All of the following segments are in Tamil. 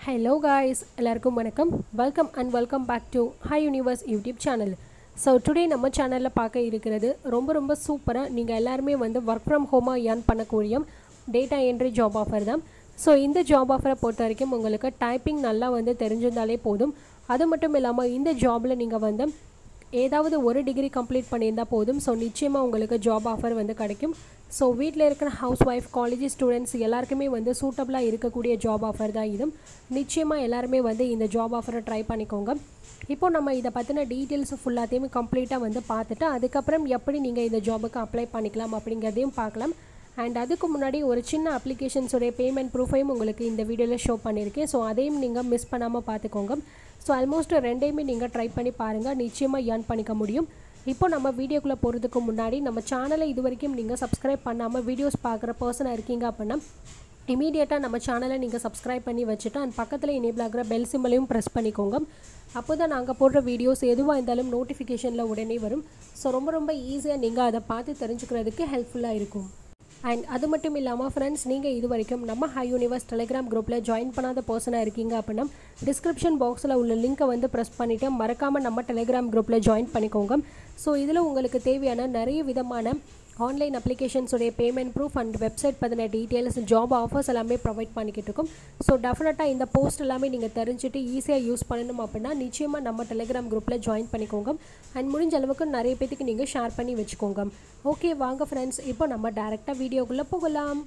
ஹலோ காய்ஸ் எல்லாருக்கும் வணக்கம் welcome and welcome back to Hi Universe YouTube channel so today நம்ம சேனலில் பார்க்க இருக்கிறது ரொம்ப ரொம்ப சூப்பராக நீங்கள் எல்லாருமே வந்து ஒர்க் ஃப்ரம் ஹோமாக ஏர்ன் பண்ணக்கூடிய டேட்டா என்ட்ரி ஜாப் ஆஃபர் தான் ஸோ இந்த ஜாப் ஆஃபரை பொறுத்த வரைக்கும் உங்களுக்கு டைப்பிங் நல்லா வந்து தெரிஞ்சிருந்தாலே போதும் அது மட்டும் இல்லாமல் இந்த ஜாபில் நீங்கள் வந்து ஏதாவது ஒரு டிகிரி கம்ப்ளீட் பண்ணியிருந்தால் போதும் ஸோ நிச்சயமாக உங்களுக்கு ஜாப் ஆஃபர் வந்து கிடைக்கும் ஸோ வீட்டில் இருக்கிற ஹவுஸ் ஒய்ஃப் காலேஜ் ஸ்டூடெண்ட்ஸ் எல்லாருக்குமே வந்து சூட்டபுளாக இருக்கக்கூடிய ஜாப் ஆஃபர் தான் இது நிச்சயமாக எல்லாருமே வந்து இந்த ஜாப் ஆஃபரை ட்ரை பண்ணிக்கோங்க இப்போ நம்ம இதை பற்றின டீட்டெயில்ஸ் ஃபுல்லாத்தையுமே கம்ப்ளீட்டாக வந்து பார்த்துட்டு அதுக்கப்புறம் எப்படி நீங்கள் இந்த ஜாபுக்கு அப்ளை பண்ணிக்கலாம் அப்படிங்கிறதையும் பார்க்கலாம் அண்ட் அதுக்கு முன்னாடி ஒரு சின்ன அப்ளிகேஷன்ஸோடைய பேமெண்ட் ப்ரூஃபையும் உங்களுக்கு இந்த வீடியோவில் ஷோ பண்ணியிருக்கேன் ஸோ அதையும் நீங்கள் மிஸ் பண்ணாமல் பார்த்துக்கோங்க ஸோ ஆல்மோஸ்ட் ரெண்டையுமே நீங்கள் ட்ரை பண்ணி பாருங்கள் நிச்சயமாக ஏர்ன் பண்ணிக்க முடியும் இப்போ நம்ம வீடியோக்குள்ளே போகிறதுக்கு முன்னாடி நம்ம சேனலை இது வரைக்கும் நீங்கள் சப்ஸ்கிரைப் பண்ணாமல் வீடியோஸ் பார்க்குற பர்சனாக இருக்கீங்க அப்படின்னா இமீடியட்டாக நம்ம சேனலை நீங்கள் சப்ஸ்கிரைப் பண்ணி வச்சுட்டு அண்ட் பக்கத்தில் எனேபிள் ஆகிற பெல் சிம்பலையும் ப்ரெஸ் பண்ணிக்கோங்க அப்போ தான் நாங்கள் போடுற வீடியோஸ் எதுவாக இருந்தாலும் நோட்டிஃபிகேஷனில் உடனே வரும் ஸோ ரொம்ப ரொம்ப ஈஸியாக நீங்கள் அதை பார்த்து தெரிஞ்சுக்கிறதுக்கு ஹெல்ப்ஃபுல்லாக இருக்கும் அண்ட் அது மட்டும் இல்லாமல் ஃப்ரெண்ட்ஸ் நீங்கள் இது வரைக்கும் நம்ம ஹை யூனிவர்ஸ் டெலிகிராம் குரூப்பில் ஜாயின் பண்ணாத பர்சனாக இருக்கீங்க அப்படின்னா டிஸ்கிரிப்ஷன் பாக்ஸில் உள்ள லிங்க்கை வந்து ப்ரெஸ் பண்ணிவிட்டு மறக்காமல் நம்ம டெலிகிராம் குரூப்பில் ஜாயின் பண்ணிக்கோங்க ஸோ இதில் உங்களுக்கு தேவையான நிறைய விதமான ஆன்லைன் அப்ளிகேஷன்ஸுடைய பேமெண்ட் ப்ரூஃப் அண்ட் வெப்சைட் பற்றின டீட்டெயில்ஸ் ஜாப் ஆஃபர்ஸ் எல்லாமே ப்ரொவைட் பண்ணிக்கிட்டு இருக்கோம் ஸோ டெஃபினட்டாக இந்த போஸ்ட் எல்லாமே நீங்கள் தெரிஞ்சுட்டு ஈஸியாக யூஸ் பண்ணணும் அப்படின்னா நிச்சயமாக நம்ம டெலிகிராம் குரூப்பில் ஜாயின் பண்ணிக்கோங்க அண்ட் முடிஞ்ச அளவுக்கு நிறைய பேத்துக்கு நீங்கள் ஷேர் பண்ணி வச்சுக்கோங்க ஓகே வாங்க ஃப்ரெண்ட்ஸ் இப்போ நம்ம டேரெக்டாக வீடியோக்குள்ளே போகலாம்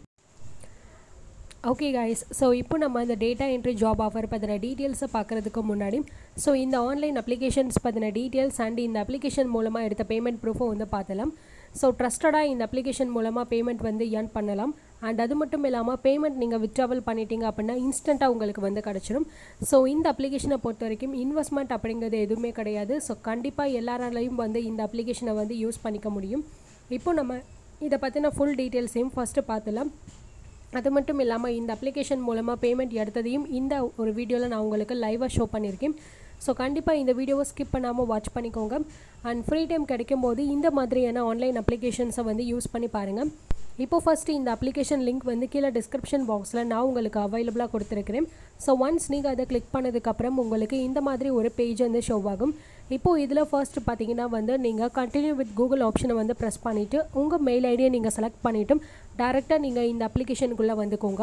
ஓகே கைஸ் ஸோ இப்போ நம்ம இந்த டேட்டா என்ட்ரி ஜாப் ஆஃபர் பற்றின டீட்டெயில்ஸை பார்க்குறதுக்கு முன்னாடி ஸோ இந்த ஆன்லைன் அப்ளிகேஷன்ஸ் பற்றின டீட்டெயில்ஸ் அண்ட் இந்த அப்ளிகேஷன் மூலமாக எடுத்த பேமெண்ட் ப்ரூஃபும் வந்து பார்த்தலாம் ஸோ ட்ரஸ்டடாக இந்த அப்ளிகேஷன் மூலமாக பேமெண்ட் வந்து ஏர்ன் பண்ணலாம் அண்ட் அது மட்டும் இல்லாமல் பேமெண்ட் நீங்கள் வித்ட்ராவல் பண்ணிட்டீங்க அப்படின்னா இன்ஸ்டண்ட்டாக உங்களுக்கு வந்து கிடச்சிரும் ஸோ இந்த அப்ளிகேஷனை பொறுத்த வரைக்கும் இன்வெஸ்ட்மெண்ட் அப்படிங்கிறது எதுவுமே கிடையாது ஸோ கண்டிப்பாக எல்லாராலையும் வந்து இந்த அப்ளிகேஷனை வந்து யூஸ் பண்ணிக்க முடியும் இப்போ நம்ம இதை பற்றின ஃபுல் டீட்டெயில்ஸையும் ஃபஸ்ட்டு பார்த்துலாம் அது மட்டும் இல்லாமல் இந்த அப்ளிகேஷன் மூலமாக பேமெண்ட் எடுத்ததையும் இந்த ஒரு வீடியோவில் நான் உங்களுக்கு லைவாக ஷோ பண்ணியிருக்கேன் ஸோ கண்டிப்பாக இந்த வீடியோவை ஸ்கிப் பண்ணாமல் வாட்ச் பண்ணிக்கோங்க அண்ட் ஃப்ரீ டைம் கிடைக்கும் போது இந்த மாதிரியான ஆன்லைன் அப்ளிகேஷன்ஸை வந்து யூஸ் பண்ணி பாருங்கள் இப்போ ஃபஸ்ட்டு இந்த அப்ளிகேஷன் லிங்க் வந்து கீழே டிஸ்கிரிப்ஷன் பாக்ஸில் நான் உங்களுக்கு அவைலபிளாக கொடுத்துருக்கிறேன் ஸோ ஒன்ஸ் நீங்கள் அதை கிளிக் பண்ணதுக்கப்புறம் உங்களுக்கு இந்த மாதிரி ஒரு பேஜ் வந்து ஷோ ஆகும் இப்போது இதில் ஃபர்ஸ்ட் பார்த்தீங்கன்னா வந்து நீங்கள் கண்டினியூ வித் கூகுள் ஆப்ஷனை வந்து ப்ரெஸ் பண்ணிவிட்டு உங்கள் மெயில் ஐடியை நீங்கள் செலக்ட் பண்ணிவிட்டு டேரெக்டாக நீங்கள் இந்த அப்ளிகேஷனுக்குள்ளே வந்துக்கோங்க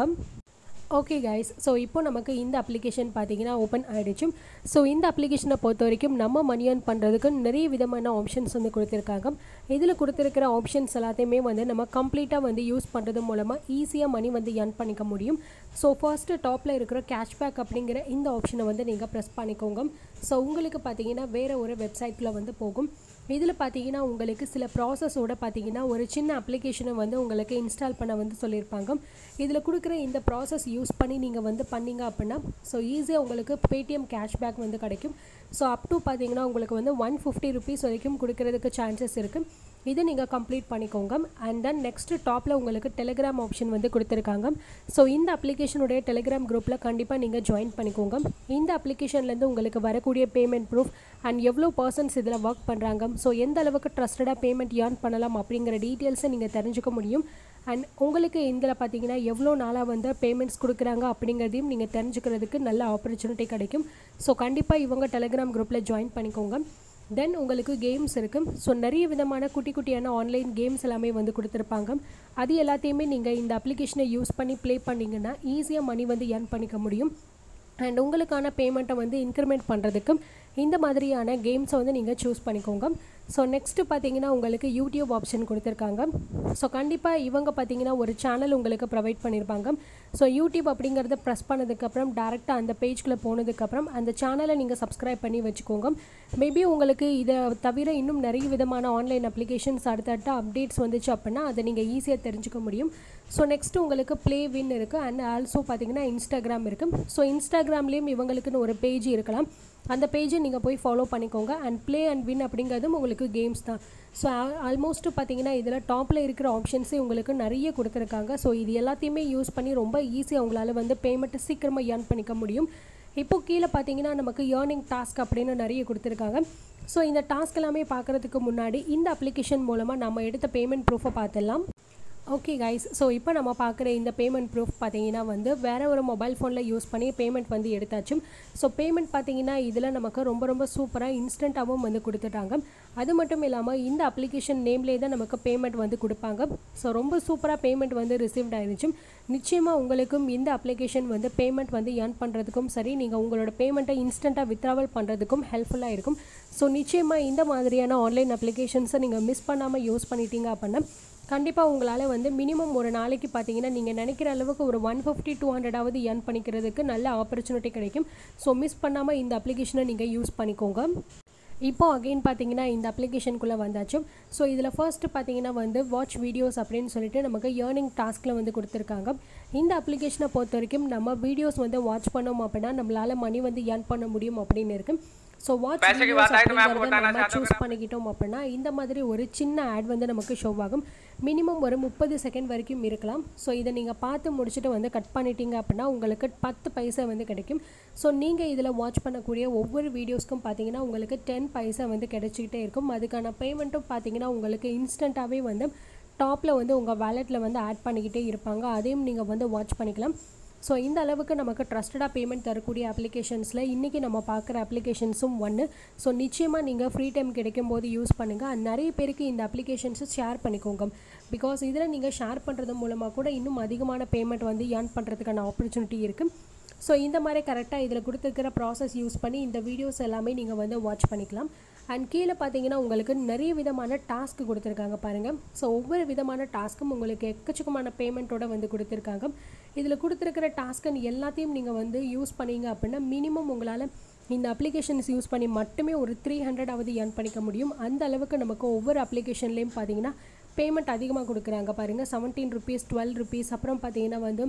ஓகே கைஸ் ஸோ இப்போ நமக்கு இந்த அப்ளிகேஷன் பார்த்தீங்கன்னா ஓப்பன் ஆகிடுச்சு ஸோ இந்த அப்ளிகேஷனை பொறுத்த வரைக்கும் நம்ம மணி ஏர்ன் பண்ணுறதுக்கு நிறைய விதமான ஆப்ஷன்ஸ் வந்து கொடுத்துருக்காங்க இதில் கொடுத்துருக்கிற ஆப்ஷன்ஸ் எல்லாத்தையுமே வந்து நம்ம கம்ப்ளீட்டாக வந்து யூஸ் பண்ணுறது மூலமாக ஈஸியாக மணி வந்து ஏர்ன் பண்ணிக்க முடியும் ஸோ ஃபர்ஸ்ட்டு டாப்பில் இருக்கிற கேஷ்பேக் அப்படிங்கிற இந்த ஆப்ஷனை வந்து நீங்கள் ப்ரெஸ் பண்ணிக்கோங்க ஸோ உங்களுக்கு பார்த்தீங்கன்னா வேறு ஒரு வெப்சைட்டில் வந்து போகும் இதில் பார்த்தீங்கன்னா உங்களுக்கு சில ப்ராசஸோட பார்த்தீங்கன்னா ஒரு சின்ன அப்ளிகேஷனை வந்து உங்களுக்கு இன்ஸ்டால் பண்ண வந்து சொல்லியிருப்பாங்க இதில் கொடுக்குற இந்த ப்ராசஸ் யூஸ் பண்ணி நீங்கள் வந்து பண்ணீங்க அப்படின்னா ஸோ ஈஸியாக உங்களுக்கு பேடிஎம் கேஷ்பேக் வந்து கிடைக்கும் ஸோ அப் டு பார்த்தீங்கன்னா உங்களுக்கு வந்து ஒன் ஃபிஃப்டி ருபீஸ் வரைக்கும் கொடுக்கறதுக்கு சான்சஸ் இருக்குது இதை நீங்கள் கம்ப்ளீட் பண்ணிக்கோங்க அண்ட் தென் நெக்ஸ்ட்டு டாப்பில் உங்களுக்கு டெலிகிராம் ஆப்ஷன் வந்து கொடுத்துருக்காங்க ஸோ இந்த அப்ளிகேஷனுடைய டெலிகிராம் குரூப்பில் கண்டிப்பாக நீங்கள் ஜாயின் பண்ணிக்கோங்க இந்த அப்ளிகேஷன்லேருந்து உங்களுக்கு வரக்கூடிய பேமெண்ட் ப்ரூஃப் அண்ட் எவ்வளோ பர்சன்ஸ் இதில் ஒர்க் பண்ணுறாங்க ஸோ எந்த அளவுக்கு ட்ரஸ்டடாக பேமெண்ட் ஏர்ன் பண்ணலாம் அப்படிங்கிற டீட்டெயில்ஸை நீங்கள் தெரிஞ்சுக்க முடியும் அண்ட் உங்களுக்கு இதில் பார்த்தீங்கன்னா எவ்வளோ நாளாக வந்து பேமெண்ட்ஸ் கொடுக்குறாங்க அப்படிங்கிறதையும் நீங்கள் தெரிஞ்சுக்கிறதுக்கு நல்ல ஆப்பர்ச்சுனிட்டி கிடைக்கும் ஸோ கண்டிப்பாக இவங்க டெலிகிராம் குரூப்பில் ஜாயின் பண்ணிக்கோங்க தென் உங்களுக்கு கேம்ஸ் இருக்குது ஸோ நிறைய விதமான குட்டி குட்டியான ஆன்லைன் கேம்ஸ் எல்லாமே வந்து கொடுத்துருப்பாங்க அது எல்லாத்தையுமே நீங்கள் இந்த அப்ளிகேஷனை யூஸ் பண்ணி ப்ளே பண்ணிங்கன்னா ஈஸியாக மணி வந்து ஏர்ன் பண்ணிக்க முடியும் அண்ட் உங்களுக்கான பேமெண்ட்டை வந்து இன்க்ரிமெண்ட் பண்ணுறதுக்கு இந்த மாதிரியான கேம்ஸை வந்து நீங்கள் சூஸ் பண்ணிக்கோங்க ஸோ நெக்ஸ்ட்டு பார்த்தீங்கன்னா உங்களுக்கு யூடியூப் ஆப்ஷன் கொடுத்துருக்காங்க ஸோ கண்டிப்பாக இவங்க பார்த்தீங்கன்னா ஒரு சேனல் உங்களுக்கு ப்ரொவைட் பண்ணியிருப்பாங்க ஸோ யூடியூப் அப்படிங்கிறத ப்ரெஸ் பண்ணதுக்கப்புறம் டேரெக்டாக அந்த பேஜ்குள்ளே போனதுக்கப்புறம் அந்த சேனலை நீங்கள் சப்ஸ்கிரைப் பண்ணி வச்சுக்கோங்க மேபி உங்களுக்கு இதை தவிர இன்னும் நிறைய விதமான ஆன்லைன் அப்ளிகேஷன்ஸ் அடுத்தடுத்த அப்டேட்ஸ் வந்துச்சு அப்படின்னா அதை நீங்கள் ஈஸியாக தெரிஞ்சுக்க முடியும் ஸோ நெக்ஸ்ட்டு உங்களுக்கு ப்ளே வின் இருக்குது அண்ட் ஆல்சோ பார்த்தீங்கன்னா இன்ஸ்டாகிராம் இருக்குது ஸோ இன்ஸ்டாகிராம்லேயும் இவங்களுக்குன்னு ஒரு பேஜ் இருக்கலாம் அந்த பேஜை நீங்கள் போய் ஃபாலோ பண்ணிக்கோங்க அண்ட் ப்ளே அண்ட் வின் அப்படிங்கிறதும் உங்களுக்கு கேம்ஸ் தான் ஸோ ஆல்மோஸ்ட் பார்த்தீங்கன்னா இதில் டாப்பில் இருக்கிற ஆப்ஷன்ஸே உங்களுக்கு நிறைய கொடுத்துருக்காங்க ஸோ இது எல்லாத்தையுமே யூஸ் பண்ணி ரொம்ப ஈஸியாக உங்களால் வந்து பேமெண்ட்டை சீக்கிரமாக ஏர்ன் பண்ணிக்க முடியும் இப்போ கீழே பார்த்தீங்கன்னா நமக்கு ஏர்னிங் டாஸ்க் அப்படின்னு நிறைய கொடுத்துருக்காங்க ஸோ இந்த டாஸ்க் எல்லாமே பார்க்குறதுக்கு முன்னாடி இந்த அப்ளிகேஷன் மூலமாக நம்ம எடுத்த பேமெண்ட் ப்ரூஃபை பார்த்துடலாம் ஓகே கைஸ் ஸோ இப்போ நம்ம பார்க்குற இந்த பேமெண்ட் ப்ரூஃப் பார்த்தீங்கன்னா வந்து வேறு ஒரு மொபைல் ஃபோனில் யூஸ் பண்ணி பேமெண்ட் வந்து எடுத்தாச்சு ஸோ பேமெண்ட் பார்த்தீங்கன்னா இதில் நமக்கு ரொம்ப ரொம்ப சூப்பராக இன்ஸ்டண்ட்டாகவும் வந்து கொடுத்துட்டாங்க அது மட்டும் இல்லாமல் இந்த அப்ளிகேஷன் நேம்லேயே தான் நமக்கு பேமெண்ட் வந்து கொடுப்பாங்க ஸோ ரொம்ப சூப்பராக பேமெண்ட் வந்து ரிசீவ்ட் ஆயிருச்சு நிச்சயமாக உங்களுக்கும் இந்த அப்ளிகேஷன் வந்து பேமெண்ட் வந்து ஏர்ன் பண்ணுறதுக்கும் சரி நீங்கள் உங்களோட பேமெண்ட்டை இன்ஸ்டண்ட்டாக வித்ராவல் பண்ணுறதுக்கும் ஹெல்ப்ஃபுல்லாக இருக்கும் ஸோ நிச்சயமாக இந்த மாதிரியான ஆன்லைன் அப்ளிகேஷன்ஸை நீங்கள் மிஸ் பண்ணாமல் யூஸ் பண்ணிட்டீங்க அப்படின்னா கண்டிப்பாக உங்களால் வந்து மினிமம் ஒரு நாளைக்கு பார்த்தீங்கன்னா நீங்கள் நினைக்கிற அளவுக்கு ஒரு ஒன் ஃபிஃப்டி டூ ஹண்ட்ரடாவது ஏர்ன் பண்ணிக்கிறதுக்கு நல்ல ஆப்பர்ச்சுனிட்டி கிடைக்கும் ஸோ மிஸ் பண்ணாமல் இந்த அப்ளிகேஷனை நீங்கள் யூஸ் பண்ணிக்கோங்க இப்போ அகெயின் பார்த்தீங்கன்னா இந்த அப்ளிகேஷனுக்குள்ளே வந்தாச்சு ஸோ இதில் ஃபர்ஸ்ட்டு பார்த்தீங்கன்னா வந்து வாட்ச் வீடியோஸ் அப்படின்னு சொல்லிட்டு நமக்கு ஏர்னிங் டாஸ்கில் வந்து கொடுத்துருக்காங்க இந்த அப்ளிகேஷனை பொறுத்த வரைக்கும் நம்ம வீடியோஸ் வந்து வாட்ச் பண்ணோம் அப்படின்னா நம்மளால் மணி வந்து ஏர்ன் பண்ண முடியும் அப்படின்னு இருக்குது ஸோ வாட்ச் पैसे की வீடியோஸ் बात आए तो मैं आपको அப்படிங்கிறத बताना நம்ம चाहता हूँ சூஸ் பண்ணிக்கிட்டோம் அப்படின்னா இந்த மாதிரி ஒரு சின்ன ஆட் வந்து நமக்கு ஷோ ஆகும் மினிமம் ஒரு முப்பது செகண்ட் வரைக்கும் இருக்கலாம் ஸோ இதை நீங்கள் பார்த்து முடிச்சுட்டு வந்து கட் பண்ணிட்டீங்க அப்படின்னா உங்களுக்கு பத்து பைசா வந்து கிடைக்கும் ஸோ நீங்கள் இதில் வாட்ச் பண்ணக்கூடிய ஒவ்வொரு வீடியோஸ்க்கும் பார்த்தீங்கன்னா உங்களுக்கு டென் பைசா வந்து கிடைச்சிக்கிட்டே இருக்கும் அதுக்கான பேமெண்ட்டும் பார்த்தீங்கன்னா உங்களுக்கு இன்ஸ்டண்ட்டாகவே வந்து டாப்பில் வந்து உங்கள் வேலெட்டில் வந்து ஆட் பண்ணிக்கிட்டே இருப்பாங்க அதையும் நீங்கள் வந்து வாட்ச் பண்ணிக்கலாம் ஸோ இந்த அளவுக்கு நமக்கு ட்ரஸ்டடாக பேமெண்ட் தரக்கூடிய அப்ளிகேஷன்ஸில் இன்றைக்கி நம்ம பார்க்குற அப்ளிகேஷன்ஸும் ஒன்று ஸோ நிச்சயமாக நீங்கள் ஃப்ரீ டைம் கிடைக்கும் போது யூஸ் பண்ணுங்கள் and நிறைய பேருக்கு இந்த அப்ளிகேஷன்ஸை ஷேர் பண்ணிக்கோங்க பிகாஸ் இதில் நீங்கள் ஷேர் பண்ணுறது மூலமாக கூட இன்னும் அதிகமான பேமெண்ட் வந்து ஏர்ன் பண்ணுறதுக்கான ஆப்பர்ச்சுனிட்டி இருக்குது ஸோ இந்த மாதிரி கரெக்டாக இதில் கொடுத்துருக்கிற ப்ராசஸ் யூஸ் பண்ணி இந்த வீடியோஸ் எல்லாமே நீங்கள் வந்து வாட்ச் பண்ணிக்கலாம் அண்ட் கீழே பார்த்தீங்கன்னா உங்களுக்கு நிறைய விதமான டாஸ்க் கொடுத்துருக்காங்க பாருங்கள் ஸோ ஒவ்வொரு விதமான டாஸ்க்கும் உங்களுக்கு எக்கச்சக்கமான பேமெண்ட்டோட வந்து கொடுத்துருக்காங்க இதில் கொடுத்துருக்கிற டாஸ்க்கன் எல்லாத்தையும் நீங்கள் வந்து யூஸ் பண்ணீங்க அப்படின்னா மினிமம் உங்களால் இந்த அப்ளிகேஷன்ஸ் யூஸ் பண்ணி மட்டுமே ஒரு த்ரீ ஹண்ட்ரடாவது ஏர்ன் பண்ணிக்க முடியும் அந்த அளவுக்கு நமக்கு ஒவ்வொரு அப்ளிகேஷன்லேயும் பார்த்தீங்கன்னா பேமெண்ட் அதிகமாக கொடுக்குறாங்க பாருங்கள் செவன்டீன் ருபீஸ் டுவெல் ருபீஸ் அப்புறம் பார்த்தீங்கன்னா வந்து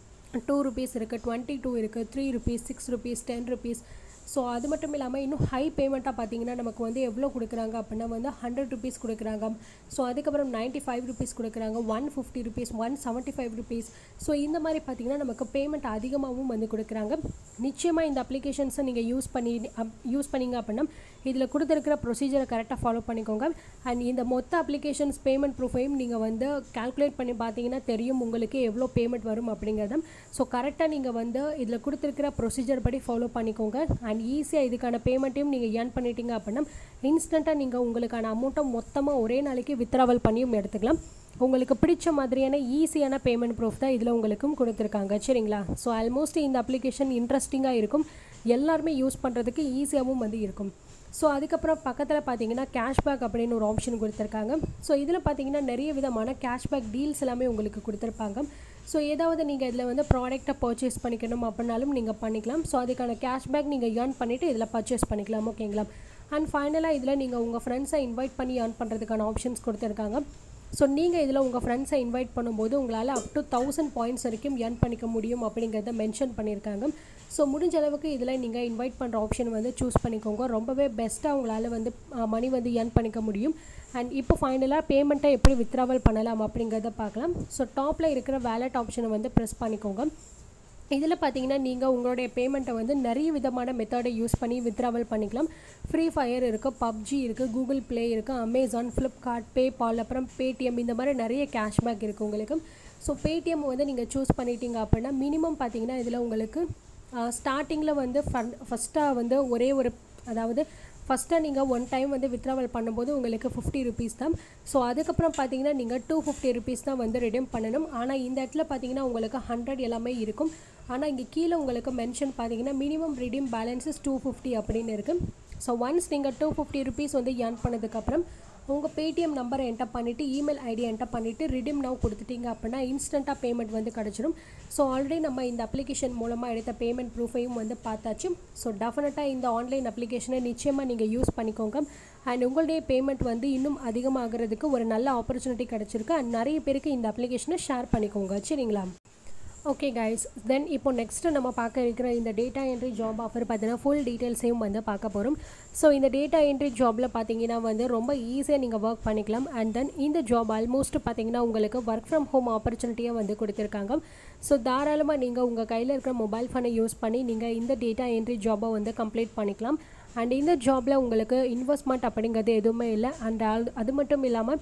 டூ ருபீஸ் இருக்குது டுவெண்ட்டி டூ இருக்குது three rupees six rupees ten rupees so அது மட்டும் இல்லாமல் இன்னும் ஹை பேமெண்ட்டாக பார்த்தீங்கன்னா நமக்கு வந்து எவ்வளோ கொடுக்குறாங்க அப்படின்னா வந்து ஹண்ட்ரட் ருபீஸ் கொடுக்குறாங்க ஸோ அதுக்கப்புறம் 95 ஃபைவ் ருபீஸ் கொடுக்குறாங்க one fifty rupees one seventy five rupees so இந்த மாதிரி பார்த்தீங்கன்னா நமக்கு பேமெண்ட் அதிகமாகவும் வந்து கொடுக்குறாங்க நிச்சயமாக இந்த அப்ளிகேஷன்ஸை நீங்கள் யூஸ் பண்ணி யூஸ் பண்ணீங்க அப்படின்னா இதில் கொடுத்துருக்கிற ப்ரொசீஜரை கரெக்டாக ஃபாலோ பண்ணிக்கோங்க அண்ட் இந்த மொத்த அப்ளிகேஷன்ஸ் பேமெண்ட் ப்ரூஃபையும் நீங்கள் வந்து கால்குலேட் பண்ணி பார்த்தீங்கன்னா தெரியும் உங்களுக்கு எவ்வளோ பேமெண்ட் வரும் அப்படிங்கிறத ஸோ கரெக்டாக நீங்கள் வந்து இதில் கொடுத்துருக்கிற ப்ரொசீஜர் படி ஃபாலோ பண்ணிக்கோங்க அண்ட் ஈஸியாக இதுக்கான பேமெண்ட்டையும் நீங்கள் ஏர்ன் பண்ணிட்டீங்க அப்படின்னா இன்ஸ்டண்ட்டாக நீங்கள் உங்களுக்கான அமௌண்ட்டை மொத்தமாக ஒரே நாளைக்கு வித்ராவல் பண்ணியும் எடுத்துக்கலாம் உங்களுக்கு பிடிச்ச மாதிரியான ஈஸியான பேமெண்ட் ப்ரூஃப் தான் இதில் உங்களுக்கும் கொடுத்துருக்காங்க சரிங்களா ஸோ ஆல்மோஸ்ட் இந்த அப்ளிகேஷன் இன்ட்ரெஸ்டிங்காக இருக்கும் எல்லாருமே யூஸ் பண்ணுறதுக்கு ஈஸியாகவும் வந்து இருக்கும் ஸோ அதுக்கப்புறம் பக்கத்தில் பார்த்தீங்கன்னா கேஷ்பேக் அப்படின்னு ஒரு ஆப்ஷன் கொடுத்துருக்காங்க ஸோ இதில் பார்த்தீங்கன்னா நிறைய விதமான கேஷ்பேக் டீல்ஸ் எல்லாமே உங்களுக்கு கொடுத்துருப்பாங்க ஸோ ஏதாவது நீங்கள் இதில் வந்து ப்ராடக்ட்டை பர்ச்சேஸ் பண்ணிக்கணும் அப்படின்னாலும் நீங்கள் பண்ணிக்கலாம் ஸோ அதுக்கான கேஷ்பேக் நீங்கள் ஏர்ன் பண்ணிவிட்டு இதில் பர்ச்சேஸ் பண்ணிக்கலாம் ஓகேங்களா அண்ட் ஃபைனலாக இதில் நீங்கள் உங்கள் ஃப்ரெண்ட்ஸை இன்வைட் பண்ணி ஏர்ன் பண்ணுறதுக்கான ஆப்ஷன்ஸ் கொடுத்துருக்காங்க ஸோ நீங்கள் இதில் உங்கள் ஃப்ரெண்ட்ஸை இன்வைட் பண்ணும்போது உங்களால் அப் டு தௌசண்ட் பாயிண்ட்ஸ் வரைக்கும் ஏர்ன் பண்ணிக்க முடியும் அப்படிங்கிறத மென்ஷன் பண்ணியிருக்காங்க ஸோ முடிஞ்ச அளவுக்கு இதில் நீங்கள் இன்வைட் பண்ணுற ஆப்ஷன் வந்து சூஸ் பண்ணிக்கோங்க ரொம்பவே பெஸ்ட்டாக உங்களால் வந்து மணி வந்து ஏர்ன் பண்ணிக்க முடியும் அண்ட் இப்போ ஃபைனலாக பேமெண்ட்டை எப்படி வித்ராவல் பண்ணலாம் அப்படிங்கிறத பார்க்கலாம் ஸோ டாப்பில் இருக்கிற வேலட் ஆப்ஷனை வந்து ப்ரெஸ் பண்ணிக்கோங்க இதில் பார்த்தீங்கன்னா நீங்கள் உங்களுடைய பேமெண்ட்டை வந்து நிறைய விதமான மெத்தடை யூஸ் பண்ணி வித்ராவல் பண்ணிக்கலாம் ஃப்ரீ ஃபயர் இருக்குது பப்ஜி இருக்குது கூகுள் ப்ளே இருக்குது அமேசான் ஃப்ளிப்கார்ட் பேபால் அப்புறம் பேடிஎம் இந்த மாதிரி நிறைய கேஷ்பேக் இருக்குது உங்களுக்கு ஸோ பேடிஎம் வந்து நீங்கள் சூஸ் பண்ணிட்டீங்க அப்படின்னா மினிமம் பார்த்தீங்கன்னா இதில் உங்களுக்கு ஸ்டார்டிங்கில் வந்து ஃபன் ஃபஸ்ட்டாக வந்து ஒரே ஒரு அதாவது ஃபஸ்ட்டாக நீங்கள் ஒன் டைம் வந்து வித்ராவல் பண்ணும்போது உங்களுக்கு ஃபிஃப்டி ருபீஸ் தான் ஸோ அதுக்கப்புறம் பார்த்தீங்கன்னா நீங்கள் டூ ஃபிஃப்டி ருபீஸ் தான் வந்து ரிடீம் பண்ணணும் ஆனால் இந்த இடத்துல பார்த்தீங்கன்னா உங்களுக்கு ஹண்ட்ரட் எல்லாமே இருக்கும் ஆனால் இங்கே கீழே உங்களுக்கு மென்ஷன் பார்த்தீங்கன்னா minimum redeem balances two fifty அப்படின்னு இருக்குது ஸோ ஒன்ஸ் நீங்கள் டூ ஃபிஃப்டி ருபீஸ் வந்து ஏர்ன் பண்ணதுக்கப்புறம் உங்கள் பேடிஎம் நம்பரை என்டர் பண்ணிவிட்டு இமெயில் ஐடி என்டர் பண்ணிவிட்டு ரிடீம் நவ் கொடுத்துட்டீங்க அப்படின்னா இன்ஸ்டண்ட்டாக பேமெண்ட் வந்து கிடச்சிரும் ஸோ ஆல்ரெடி நம்ம இந்த அப்ளிகேஷன் மூலமாக எடுத்த பேமெண்ட் ப்ரூஃபையும் வந்து பார்த்தாச்சு ஸோ டெஃபினட்டாக இந்த ஆன்லைன் அப்ளிகேஷனை நிச்சயமாக நீங்கள் யூஸ் பண்ணிக்கோங்க அண்ட் உங்களுடைய பேமெண்ட் வந்து இன்னும் அதிகமாகிறதுக்கு ஒரு நல்ல ஆப்பர்ச்சுனிட்டி கிடச்சிருக்கு அண்ட் நிறைய பேருக்கு இந்த அப்ளிகேஷனை ஷேர் பண்ணிக்கோங்க சரிங்களா ஓகே கைஸ் தென் இப்போ நெக்ஸ்ட்டு நம்ம பார்க்க இருக்கிற இந்த டேட்டா என்ட்ரி ஜாப் ஆஃபர் பார்த்தீங்கன்னா ஃபுல் டீட்டெயில்ஸையும் வந்து பார்க்க போகிறோம் ஸோ இந்த டேட்டா என்ட்ரி ஜாபில் பார்த்தீங்கன்னா வந்து ரொம்ப ஈஸியாக நீங்கள் ஒர்க் பண்ணிக்கலாம் அண்ட் தென் இந்த ஜாப் ஆல்மோஸ்ட் பார்த்தீங்கன்னா உங்களுக்கு ஒர்க் ஃப்ரம் ஹோம் ஆப்பர்ச்சுனிட்டியாக வந்து கொடுத்துருக்காங்க ஸோ தாராளமாக நீங்கள் உங்கள் கையில் இருக்கிற மொபைல் ஃபோனை யூஸ் பண்ணி நீங்கள் இந்த டேட்டா என்ட்ரி ஜாபை வந்து கம்ப்ளீட் பண்ணிக்கலாம் அண்ட் இந்த ஜாபில் உங்களுக்கு இன்வெஸ்ட்மெண்ட் அப்படிங்கிறது எதுவுமே இல்லை அண்ட் அது மட்டும் இல்லாமல்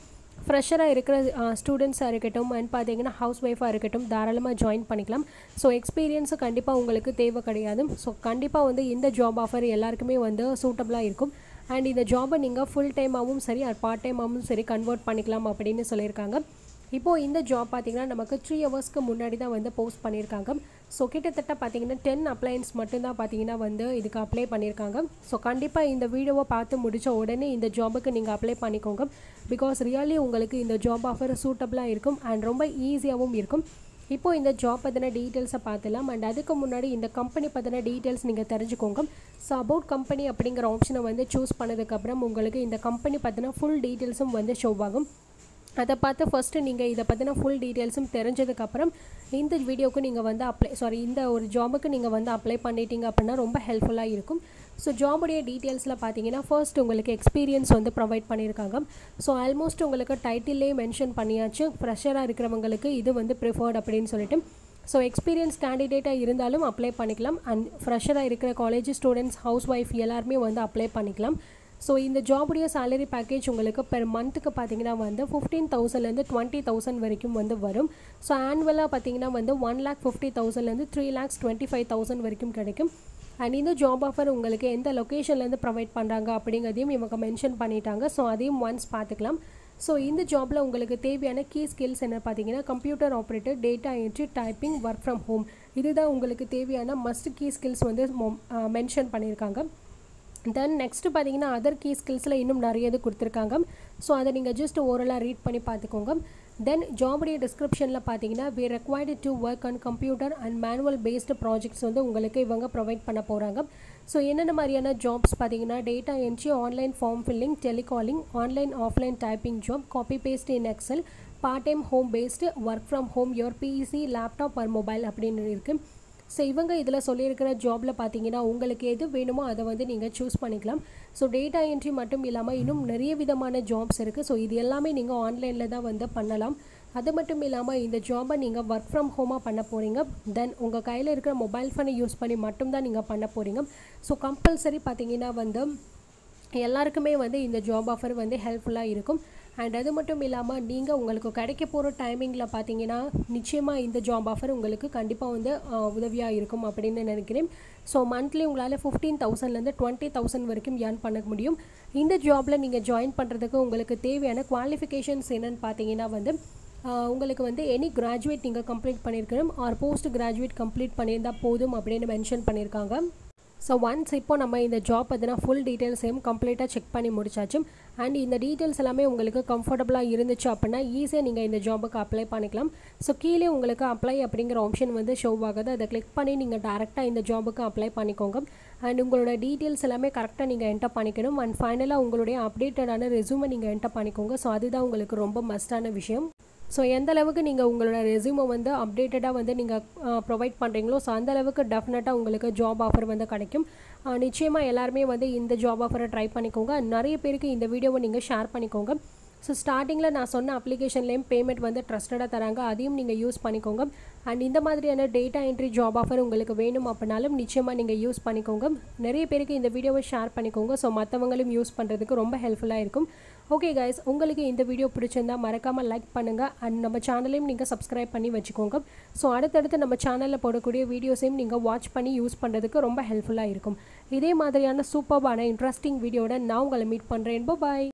ஃப்ரெஷராக இருக்கிற ஸ்டூடெண்ட்ஸாக இருக்கட்டும் அண்ட் பார்த்தீங்கன்னா ஹவுஸ் ஒய்ஃபாக இருக்கட்டும் தாராளமாக ஜாயின் பண்ணிக்கலாம் ஸோ எக்ஸ்பீரியன்ஸு கண்டிப்பாக உங்களுக்கு தேவை கிடையாது ஸோ கண்டிப்பாக வந்து இந்த ஜாப் ஆஃபர் எல்லாருக்குமே வந்து சூட்டபுளாக இருக்கும் அண்ட் இந்த ஜாபை நீங்கள் ஃபுல் டைமாகவும் சரி ஆர் பார்ட் டைமாகவும் சரி கன்வெர்ட் பண்ணிக்கலாம் அப்படின்னு சொல்லியிருக்காங்க இப்போது இந்த ஜாப் பார்த்திங்கன்னா நமக்கு த்ரீ ஹவர்ஸ்க்கு முன்னாடி தான் வந்து போஸ்ட் பண்ணியிருக்காங்க ஸோ கிட்டத்தட்ட பார்த்தீங்கன்னா டென் அப்ளையன்ஸ் மட்டும்தான் பார்த்தீங்கன்னா வந்து இதுக்கு அப்ளை பண்ணியிருக்காங்க ஸோ கண்டிப்பாக இந்த வீடியோவை பார்த்து முடித்த உடனே இந்த ஜாபுக்கு நீங்கள் அப்ளை பண்ணிக்கோங்க பிகாஸ் ரியலி உங்களுக்கு இந்த ஜாப் ஆஃபர் சூட்டபுளாக இருக்கும் அண்ட் ரொம்ப ஈஸியாகவும் இருக்கும் இப்போது இந்த ஜாப் பற்றின டீட்டெயில்ஸை பார்த்துலாம் அண்ட் அதுக்கு முன்னாடி இந்த கம்பெனி பற்றின டீட்டெயில்ஸ் நீங்கள் தெரிஞ்சுக்கோங்க ஸோ அபவுட் கம்பெனி அப்படிங்கிற ஆப்ஷனை வந்து சூஸ் பண்ணதுக்கப்புறம் உங்களுக்கு இந்த கம்பெனி பற்றின ஃபுல் டீட்டெயில்ஸும் வந்து ஷோ ஆகும் அதை பார்த்து ஃபஸ்ட்டு நீங்கள் இதை பற்றின ஃபுல் டீட்டெயில்ஸும் தெரிஞ்சதுக்கப்புறம் இந்த வீடியோக்கு நீங்கள் வந்து அப்ளை சாரி இந்த ஒரு ஜாபுக்கு நீங்கள் வந்து அப்ளை பண்ணிட்டீங்க அப்படின்னா ரொம்ப ஹெல்ப்ஃபுல்லாக இருக்கும் ஸோ ஜாபுடைய டீட்டெயில்ஸில் பார்த்தீங்கன்னா ஃபர்ஸ்ட் உங்களுக்கு எக்ஸ்பீரியன்ஸ் வந்து ப்ரொவைட் பண்ணியிருக்காங்க ஸோ ஆல்மோஸ்ட் உங்களுக்கு டைட்டில்லே மென்ஷன் பண்ணியாச்சு ஃப்ரெஷராக இருக்கிறவங்களுக்கு இது வந்து ப்ரிஃபர்ட் அப்படின்னு சொல்லிட்டு ஸோ எக்ஸ்பீரியன்ஸ் கேண்டிடேட்டாக இருந்தாலும் அப்ளை பண்ணிக்கலாம் அண்ட் ஃப்ரெஷராக இருக்கிற காலேஜ் ஸ்டூடெண்ட்ஸ் ஹவுஸ் ஒய்ஃப் எல்லாருமே வந்து அப்ளை பண்ணிக்கலாம் ஸோ இந்த ஜாபுடைய சேலரி பேக்கேஜ் உங்களுக்கு பெர் மந்த்துக்கு பார்த்தீங்கன்னா வந்து ஃபிஃப்டீன் தௌசண்ட்லேருந்து டுவெண்ட்டி தௌசண்ட் வரைக்கும் வந்து வரும் ஸோ ஆனுவலாக பார்த்தீங்கன்னா வந்து ஒன் லேக் ஃபிஃப்டி தௌசண்ட்லேருந்து three lakhs twenty five thousand வரைக்கும் கிடைக்கும் அண்ட் இந்த ஜாப் ஆஃபர் உங்களுக்கு எந்த லொக்கேஷன்லேருந்து ப்ரொவைட் பண்ணுறாங்க அப்படிங்கிறதையும் இவங்க மென்ஷன் பண்ணிட்டாங்க ஸோ அதையும் ஒன்ஸ் பார்த்துக்கலாம் ஸோ இந்த ஜாபில் உங்களுக்கு தேவையான கீ ஸ்கில்ஸ் என்ன பார்த்தீங்கன்னா computer operator data entry typing work from home இதுதான் உங்களுக்கு தேவையான மஸ்ட் கீ ஸ்கில்ஸ் வந்து மென்ஷன் பண்ணியிருக்காங்க தென் நெக்ஸ்ட்டு பார்த்தீங்கன்னா அதர் கீ ஸ்கில்ஸில் இன்னும் நிறைய இது கொடுத்துருக்காங்க ஸோ அதை நீங்கள் ஜஸ்ட் ஓரலாக ரீட் பண்ணி பார்த்துக்கோங்க தென் ஜாபுடைய டிஸ்கிரிப்ஷனில் பார்த்தீங்கன்னா we required to work on computer and manual based projects வந்து உங்களுக்கு இவங்க ப்ரொவைட் பண்ண போகிறாங்க ஸோ என்னென்ன மாதிரியான ஜாப்ஸ் பார்த்தீங்கன்னா data entry online form filling telecalling online offline typing job copy paste in Excel part time home based work from home your PC laptop or mobile அப்படின்னு இருக்குது ஸோ இவங்க இதில் சொல்லியிருக்கிற ஜாபில் பார்த்தீங்கன்னா உங்களுக்கு எது வேணுமோ அதை வந்து நீங்கள் சூஸ் பண்ணிக்கலாம் ஸோ டேட்டா என்ட்ரி மட்டும் இல்லாமல் இன்னும் நிறைய விதமான ஜாப்ஸ் இருக்குது ஸோ இது எல்லாமே நீங்கள் ஆன்லைனில் தான் வந்து பண்ணலாம் அது மட்டும் இல்லாமல் இந்த ஜாபை நீங்கள் ஒர்க் ஃப்ரம் ஹோமாக பண்ண போகிறீங்க தென் உங்கள் கையில் இருக்கிற மொபைல் ஃபோனை யூஸ் பண்ணி மட்டும்தான் நீங்கள் பண்ண போகிறீங்க ஸோ கம்பல்சரி பார்த்தீங்கன்னா வந்து எல்லாருக்குமே வந்து இந்த ஜாப் ஆஃபர் வந்து ஹெல்ப்ஃபுல்லாக இருக்கும் அண்ட் அது மட்டும் இல்லாமல் நீங்கள் உங்களுக்கு கிடைக்க போகிற டைமிங்கில் பார்த்தீங்கன்னா நிச்சயமாக இந்த ஜாப் ஆஃபர் உங்களுக்கு கண்டிப்பாக வந்து உதவியாக இருக்கும் அப்படின்னு நினைக்கிறேன் ஸோ மந்த்லி உங்களால் ஃபிஃப்டீன் தௌசண்ட்லேருந்து டுவெண்ட்டி தௌசண்ட் வரைக்கும் ஏர்ன் பண்ண முடியும் இந்த ஜாபில் நீங்கள் ஜாயின் பண்ணுறதுக்கு உங்களுக்கு தேவையான குவாலிஃபிகேஷன்ஸ் என்னென்னு பார்த்தீங்கன்னா வந்து உங்களுக்கு வந்து எனி கிராஜுவேட் நீங்கள் கம்ப்ளீட் பண்ணியிருக்கணும் ஆர் போஸ்ட் கிராஜுவேட் கம்ப்ளீட் பண்ணியிருந்தால் போதும் அப்படின்னு மென்ஷன் பண்ணியிருக்காங்க ஸோ ஒன்ஸ் இப்போ நம்ம இந்த ஜாப் பற்றினா ஃபுல் டீட்டெயில்ஸையும் கம்ப்ளீட்டாக செக் பண்ணி முடிச்சாச்சு அண்ட் இந்த டீட்டெயில்ஸ் எல்லாமே உங்களுக்கு கம்ஃபர்டபுளாக இருந்துச்சு அப்படின்னா ஈஸியாக நீங்கள் இந்த ஜாபுக்கு அப்ளை பண்ணிக்கலாம் ஸோ கீழே உங்களுக்கு அப்ளை அப்படிங்கிற ஆப்ஷன் வந்து ஷோ ஆகுது அதை கிளிக் பண்ணி நீங்கள் டேரெக்டாக இந்த ஜாபுக்கு அப்ளை பண்ணிக்கோங்க அண்ட் உங்களோட டீட்டெயில்ஸ் எல்லாமே கரெக்டாக நீங்கள் என்டர் பண்ணிக்கணும் அண்ட் ஃபைனலாக உங்களுடைய அப்டேட்டடான ரெஸ்யூமை நீங்கள் என்டர் பண்ணிக்கோங்க ஸோ அதுதான் உங்களுக்கு ரொம்ப மஸ்டான விஷயம் ஸோ எந்த அளவுக்கு நீங்கள் உங்களோட ரெஸ்யூமை வந்து அப்டேட்டடாக வந்து நீங்கள் ப்ரொவைட் பண்ணுறீங்களோ ஸோ அந்த அளவுக்கு டெஃபினட்டாக உங்களுக்கு ஜாப் ஆஃபர் வந்து கிடைக்கும் நிச்சயமாக எல்லாருமே வந்து இந்த ஜாப் ஆஃபரை ட்ரை பண்ணிக்கோங்க நிறைய பேருக்கு இந்த வீடியோவை நீங்கள் ஷேர் பண்ணிக்கோங்க ஸோ ஸ்டார்டிங்கில் நான் சொன்ன அப்ளிகேஷன்லேயும் பேமெண்ட் வந்து ட்ரஸ்டடாக தராங்க அதையும் நீங்கள் யூஸ் பண்ணிக்கோங்க அண்ட் இந்த மாதிரியான டேட்டா என்ட்ரி ஜாப் ஆஃபர் உங்களுக்கு வேணும் அப்படின்னாலும் நிச்சயமாக நீங்கள் யூஸ் பண்ணிக்கோங்க நிறைய பேருக்கு இந்த வீடியோவை ஷேர் பண்ணிக்கோங்க ஸோ மற்றவங்களும் யூஸ் பண்ணுறதுக்கு ரொம்ப ஹெல்ப்ஃபுல்லாக இருக்கும் ஓகே கைஸ் உங்களுக்கு இந்த வீடியோ பிடிச்சிருந்தா மறக்காமல் லைக் பண்ணுங்கள் அண்ட் நம்ம சேனலையும் நீங்கள் சப்ஸ்கிரைப் பண்ணி வச்சுக்கோங்க ஸோ அடுத்தடுத்து நம்ம சேனலில் போடக்கூடிய வீடியோஸையும் நீங்கள் வாட்ச் பண்ணி யூஸ் பண்ணுறதுக்கு ரொம்ப ஹெல்ப்ஃபுல்லாக இருக்கும் இதே மாதிரியான சூப்பர்பான இன்ட்ரெஸ்டிங் வீடியோட நான் உங்களை மீட் பண்ணுறேன் பாய்